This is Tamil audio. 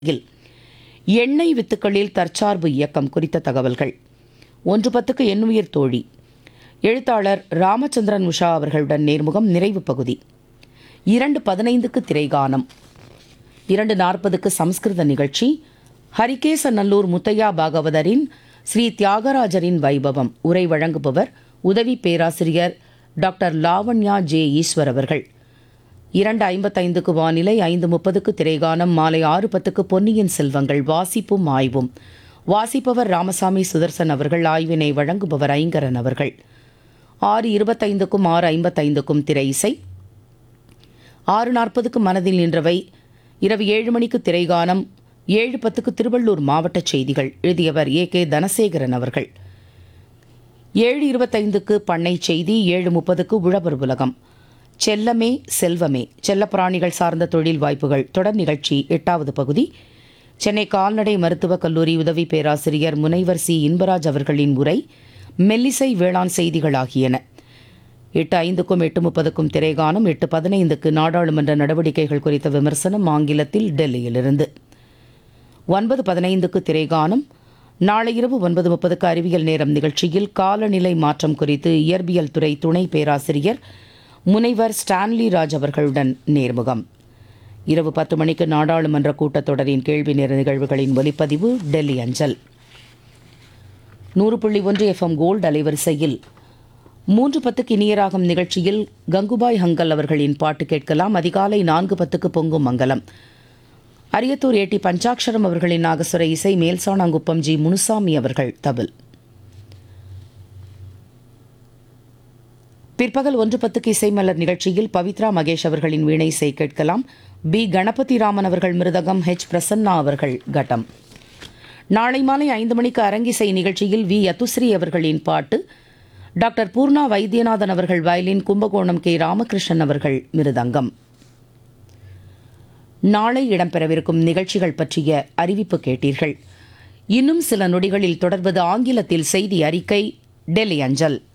இல் எண்ணெய் வித்துக்களில் தற்சார்பு இயக்கம் குறித்த தகவல்கள் ஒன்று பத்துக்கு எண்ணுயிர் தோழி எழுத்தாளர் ராமச்சந்திரன் உஷா அவர்களுடன் நேர்முகம் நிறைவு பகுதி இரண்டு பதினைந்துக்கு திரைகானம் இரண்டு நாற்பதுக்கு சம்ஸ்கிருத நிகழ்ச்சி ஹரிகேசநல்லூர் முத்தையா பாகவதரின் ஸ்ரீ தியாகராஜரின் வைபவம் உரை வழங்குபவர் உதவி பேராசிரியர் டாக்டர் லாவண்யா ஜே ஈஸ்வர் அவர்கள் இரண்டு ஐம்பத்தைந்துக்கு வானிலை ஐந்து முப்பதுக்கு திரைகானம் மாலை ஆறு பத்துக்கு பொன்னியின் செல்வங்கள் வாசிப்பும் ஆய்வும் வாசிப்பவர் ராமசாமி சுதர்சன் அவர்கள் ஆய்வினை வழங்குபவர் ஐங்கரன் அவர்கள் ஆறு இருபத்தைந்துக்கும் ஆறு ஐம்பத்தைந்துக்கும் திரை இசை ஆறு நாற்பதுக்கு மனதில் நின்றவை இரவு ஏழு மணிக்கு திரைகானம் ஏழு பத்துக்கு திருவள்ளூர் மாவட்ட செய்திகள் எழுதியவர் ஏ கே தனசேகரன் அவர்கள் ஏழு இருபத்தைந்துக்கு பண்ணை செய்தி ஏழு முப்பதுக்கு உழவர் உலகம் செல்லமே செல்வமே செல்லப்பிராணிகள் சார்ந்த தொழில் வாய்ப்புகள் தொடர் நிகழ்ச்சி எட்டாவது பகுதி சென்னை கால்நடை மருத்துவக் கல்லூரி உதவி பேராசிரியர் முனைவர் சி இன்பராஜ் அவர்களின் உரை மெல்லிசை வேளாண் செய்திகள் ஆகியன எட்டு ஐந்துக்கும் எட்டு முப்பதுக்கும் திரைகானம் எட்டு பதினைந்துக்கு நாடாளுமன்ற நடவடிக்கைகள் குறித்த விமர்சனம் ஆங்கிலத்தில் டெல்லியிலிருந்து ஒன்பது பதினைந்துக்கு திரைகானம் நாளை இரவு ஒன்பது முப்பதுக்கு அறிவியல் நேரம் நிகழ்ச்சியில் காலநிலை மாற்றம் குறித்து இயற்பியல் துறை துணை பேராசிரியர் முனைவர் ஸ்டான்லி ராஜ் அவர்களுடன் நேர்முகம் இரவு பத்து மணிக்கு நாடாளுமன்ற கூட்டத்தொடரின் கேள்வி நேர நிகழ்வுகளின் ஒலிப்பதிவு டெல்லி அஞ்சல் நூறு புள்ளி ஒன்று எஃப்எம் கோல்டு அலைவரிசையில் மூன்று பத்துக்கு இனியராகும் நிகழ்ச்சியில் கங்குபாய் ஹங்கல் அவர்களின் பாட்டு கேட்கலாம் அதிகாலை நான்கு பத்துக்கு பொங்கும் மங்கலம் அரியத்தூர் ஏட்டி பஞ்சாட்சரம் அவர்களின் நாகசுர இசை மேல்சாணாங்குப்பம் ஜி முனுசாமி அவர்கள் தபில் பிற்பகல் ஒன்று பத்துக்கு இசைமலர் நிகழ்ச்சியில் பவித்ரா மகேஷ் அவர்களின் வீணை இசை கேட்கலாம் பி கணபதி ராமன் அவர்கள் மிருதகம் ஹெச் பிரசன்னா அவர்கள் கட்டம் நாளை மாலை ஐந்து மணிக்கு அரங்கிசை நிகழ்ச்சியில் வி யத்துஸ்ரீ அவர்களின் பாட்டு டாக்டர் பூர்ணா வைத்தியநாதன் அவர்கள் வயலின் கும்பகோணம் கே ராமகிருஷ்ணன் அவர்கள் மிருதங்கம் நாளை இடம்பெறவிருக்கும் நிகழ்ச்சிகள் பற்றிய அறிவிப்பு கேட்டீர்கள் இன்னும் சில நொடிகளில் தொடர்வது ஆங்கிலத்தில் செய்தி அறிக்கை டெல்லி அஞ்சல்